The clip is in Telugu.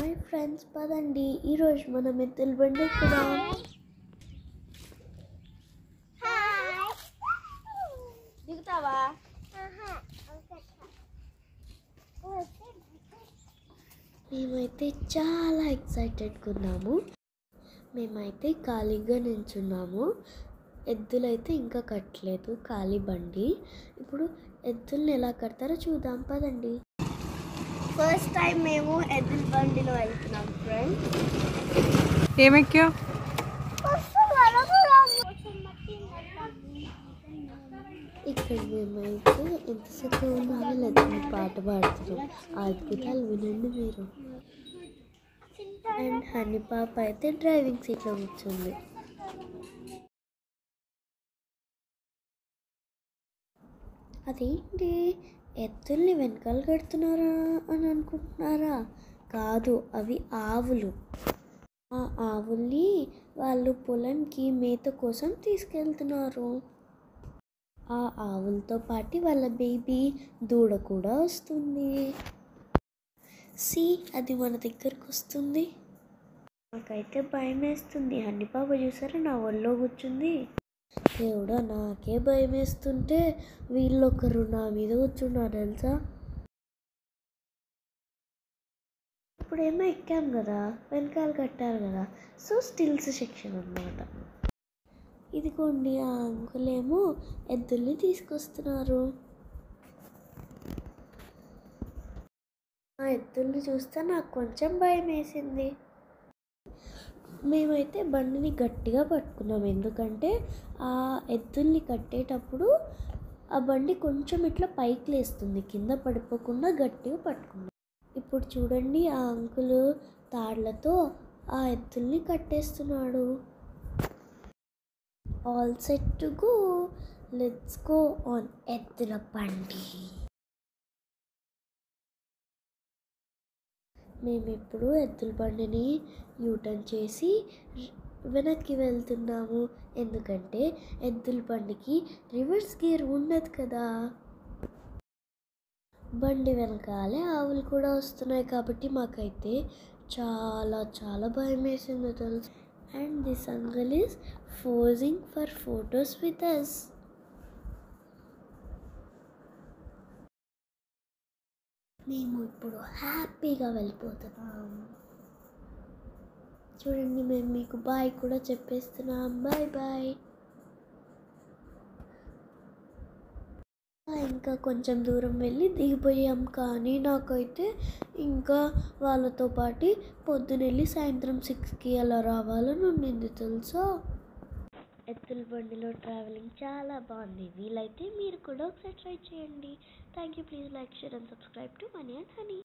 హాయ్ ఫ్రెండ్స్ పదండి ఈరోజు మనం ఎత్తుల బండి ఎక్కుదాం దిగుతావా మేమైతే చాలా ఎక్సైటెడ్గా ఉన్నాము మేమైతే ఖాళీగా నించున్నాము ఎద్దులైతే ఇంకా కట్టలేదు ఖాళీ బండి ఇప్పుడు ఎద్దుల్ని ఎలా కడతారో చూద్దాం పదండి ఫస్ట్ టైం మేము ఎద్దుల బండిలో వెళ్తున్నాం ఫ్రెండ్ ఏమెక్కావు ఇక్కడ మేమైతే ఎంతసేపు ఉన్నామో లేదు పాట పాడుతున్నాం ఆ అద్భుతాలు వినండి మీరు అండ్ హనీ పాప అయితే డ్రైవింగ్ సీట్లో కూర్చుంది అదేంటి ఎద్దుల్ని వెనకాల కడుతున్నారా అని అనుకుంటున్నారా కాదు అవి ఆవులు ఆ ఆవుల్ని వాళ్ళు పొలంకి మేత కోసం తీసుకెళ్తున్నారు ఆ ఆవులతో పాటు వాళ్ళ బేబీ దూడ కూడా వస్తుంది సి అది మన దగ్గరకు వస్తుంది నాకైతే భయం వేస్తుంది హన్ని పాప చూసారా నా ఒళ్ళో కూర్చుంది దేవుడా నాకే భయం వేస్తుంటే వీళ్ళొకరు నా మీద కూర్చున్నారు తెలుసా ఇప్పుడేమో ఎక్కాం కదా వెనకాల కట్టారు కదా సో స్టిల్స్ సెక్షన్ అన్నమాట ఇదిగోండి ఆ అంకుల్ ఏమో ఎద్దుల్ని తీసుకొస్తున్నారు ఆ ఎద్దుల్ని చూస్తే నాకు కొంచెం భయం వేసింది మేమైతే బండిని గట్టిగా పట్టుకున్నాం ఎందుకంటే ఆ ఎద్దుల్ని కట్టేటప్పుడు ఆ బండి కొంచెం ఇట్లా పైకి లేస్తుంది కింద పడిపోకుండా గట్టిగా పట్టుకున్నాం ఇప్పుడు చూడండి ఆ అంకుల్ తాళ్లతో ఆ ఎద్దుల్ని కట్టేస్తున్నాడు all set to go let's go on ఎద్దుల బండి మేము ఇప్పుడు ఎద్దుల బండిని యూటర్న్ చేసి వెనక్కి వెళ్తున్నాము ఎందుకంటే ఎద్దుల బండికి రివర్స్ గేర్ ఉండదు కదా బండి వెనకాలే ఆవులు కూడా వస్తున్నాయి కాబట్టి మాకైతే చాలా చాలా భయం వేసింది తెలుసు and this uncle is posing for photos with us మేము ఇప్పుడు హ్యాపీగా వెళ్ళిపోతున్నాం చూడండి మేము మీకు బాయ్ కూడా చెప్పేస్తున్నాం బాయ్ బాయ్ ఇంకా కొంచెం దూరం వెళ్ళి దిగిపోయాం కానీ నాకైతే ఇంకా వాళ్ళతో పాటు పొద్దునెళ్ళి సాయంత్రం సిక్స్కి అలా రావాలని ఉండింది తెలుసా ఎత్తుల బండిలో ట్రావెలింగ్ చాలా బాగుంది వీలైతే మీరు కూడా ఒకసారి ట్రై చేయండి thank you please like share and subscribe to Money and honey